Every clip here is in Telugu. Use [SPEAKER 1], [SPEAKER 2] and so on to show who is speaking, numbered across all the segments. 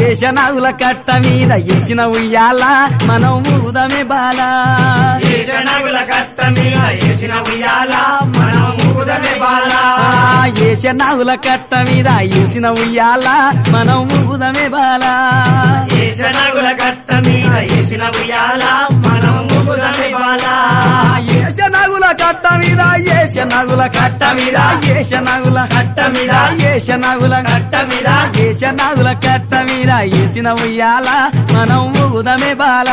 [SPEAKER 1] ఏషనాగుల కట్ట మీద ఏసిన ఉయ్యాల మనం ఊదమే బాల
[SPEAKER 2] ఏషనగుల కట్ట మీద ఏసిన ఉయ్యాల మనం ఊదమే బాల
[SPEAKER 1] ఆ, ఏషనాగుల కట్ట మీద ఏసిన ఉయ్యాల మనం ఊదమే బాల
[SPEAKER 2] ఏషనగుల కట్ట మీద ఏసిన ఉయ్యాల మనం ఊదమే బాల
[SPEAKER 1] ఏషనాగుల కట్ట మీద ఏషనాగుల కట్ట మీద ఏషనాగుల
[SPEAKER 2] కట్ట మీద
[SPEAKER 1] ఏషనాగుల
[SPEAKER 2] కట్ట మీద
[SPEAKER 1] ఏషనాగుల కట్ట మీద ఏసిన ఉయ్యాల మనం ఊదమే బాల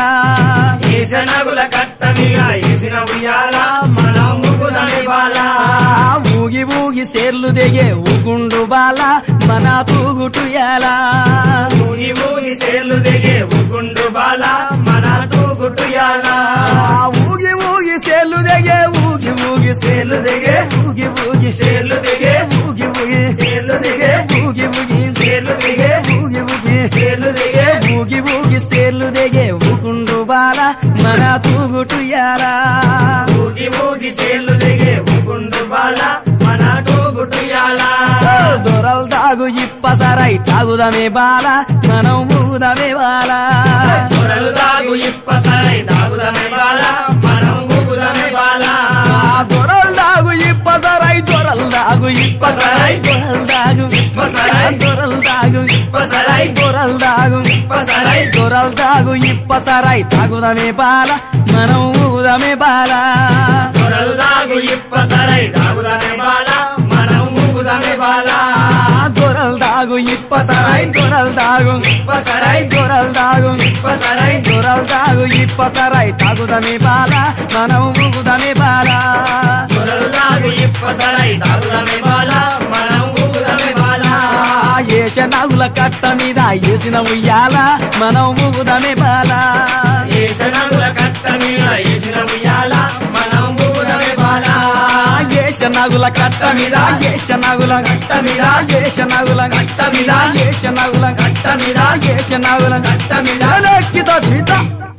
[SPEAKER 2] ఏషనగుల కట్ట మీద ఏసిన ఉయ్యాల మనం ఊదమే బాల
[SPEAKER 1] ఆ, ఊగి ఊగి సేర్లు దిగే ఊగుండు బాల మన తూగుటుయాల
[SPEAKER 2] ఊగి ఊగి సేర్లు దిగే ఉగుండు బాల మన తూగుట్టుయాల
[SPEAKER 1] ఆ, ఊగి ఊగి సేర్లు దిగే ఊగి ఊగి సేర్లు దిగే ఊగి ఊగి
[SPEAKER 2] సేర్లు దిగే
[SPEAKER 1] ఊగి ఊగి
[SPEAKER 2] సేర్లు దిగే
[SPEAKER 1] ఊగి ఊగి
[SPEAKER 2] సేర్లు దిగే
[SPEAKER 1] ఊగి ఊగి
[SPEAKER 2] సేర్లు దిగే
[SPEAKER 1] ఊగి ఊగి సేర్లు దిగే ఊగుండు బాల మన తూగుటుయాల
[SPEAKER 2] ఊగి ఊగి సేర్లు దిగే ఉగుండు బాల మన తూగుట్టుయాల
[SPEAKER 1] దొరల్ దాగు ఇప్పసరై తాగుదమే బాల మనం ఊదమే బాల
[SPEAKER 2] దొరలు దాగు ఇప్ప సరై దాగుదమే బాల మనం ఊగుదమే బాల
[SPEAKER 1] ఆ దొరల్ దాగు ఇప్పసరై దొరల్ దాగు ఇప్పసరై దొరల్ దాగు
[SPEAKER 2] ఇప్పసరై
[SPEAKER 1] దొరల్ దాగు
[SPEAKER 2] ఇప్ప సరై
[SPEAKER 1] దొరల్ దాగు
[SPEAKER 2] ఇప్పసరై
[SPEAKER 1] దొరల్ దాగు ఇప్పసరై తాగుదమే బాల మనం ఊదమే బాల
[SPEAKER 2] దొరలు దాగు ఇప్ప సరై దాగుదమే బాల మనం ఊగుదమే బాల
[SPEAKER 1] ఆ దొరల్ దాగు ఇప్పసరై దొరల్ దాగు
[SPEAKER 2] ఇప్ప సరై
[SPEAKER 1] దొరల్ దాగు
[SPEAKER 2] ఇప్ప సరై
[SPEAKER 1] దొరల్ దాగు ఇప్పసరై తాగుదమే బాల మనం ఊగుదమే బాల
[SPEAKER 2] దొరలు దాగు ఇప్ప సరై దాగుదమే బాల మనం ఊగుదమే బాల
[SPEAKER 1] ఆ ఏష నాగుల కట్ట మీద ఏసిన ఉయ్యాల మనం ఊగుదమే బాల
[SPEAKER 2] ఏసనగుల కట్ట మీద ఏసిన ఉయ్యాల మనం ఊగుదమే బాల
[SPEAKER 1] ఆ ఏష నాగుల కట్ట మీద ఏష నాగుల
[SPEAKER 2] కట్ట మీద
[SPEAKER 1] ఏష నాగుల
[SPEAKER 2] కట్ట మీద
[SPEAKER 1] ఏష నాగుల
[SPEAKER 2] కట్ట మీద
[SPEAKER 1] ఏష నాగుల
[SPEAKER 2] కట్ట మీద
[SPEAKER 1] లెక్కితో చీత